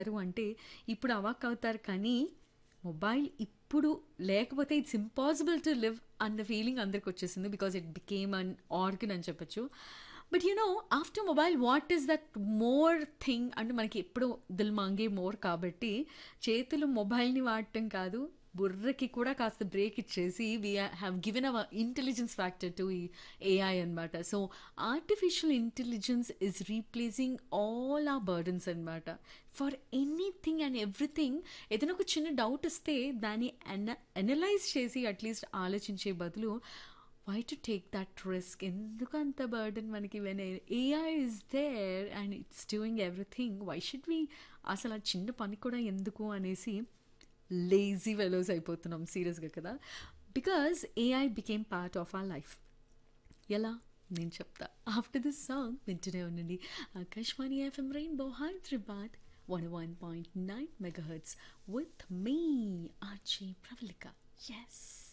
చేశారు అంటే ఇప్పుడు అవాక్ అవుతారు కానీ మొబైల్ ఇప్పుడు లేకపోతే ఇట్స్ ఇంపాసిబుల్ టు లివ్ అన్న ఫీలింగ్ అందరికి వచ్చేసింది because it became an organ అని చెప్పొచ్చు but you know after mobile what is that more thing అంటే మనకి ఎప్పుడు దిల్ మాంగే మోర్ కాబట్టి చేతులు మొబైల్ని వాడటం కాదు బుర్రకి కూడా కాస్త బ్రేక్ ఇచ్చేసి we have given our intelligence factor to ఈ ఏఐ అనమాట so artificial intelligence is replacing all ఆ బర్డన్స్ అనమాట ఫర్ ఎనీథింగ్ అండ్ ఎవ్రీథింగ్ ఏదైనా ఒక చిన్న డౌట్ వస్తే దాన్ని అన అనలైజ్ చేసి అట్లీస్ట్ ఆలోచించే బదులు why to take that risk ఎందుకు అంత బర్డన్ మనకి when AI is there and it's doing everything why should we అసలు ఆ చిన్న పని కూడా ఎందుకు అనేసి లేజీ వెలోస్ అయిపోతున్నాం సీరియస్గా కదా because AI became part of our life ఎలా నేను చెప్తా ఆఫ్టర్ దిస్ సాంగ్ వింటూనే ఉండండి Akashvani FM rainbow Hyderabad one one point nine mega hertz with me RJ Pravallika yes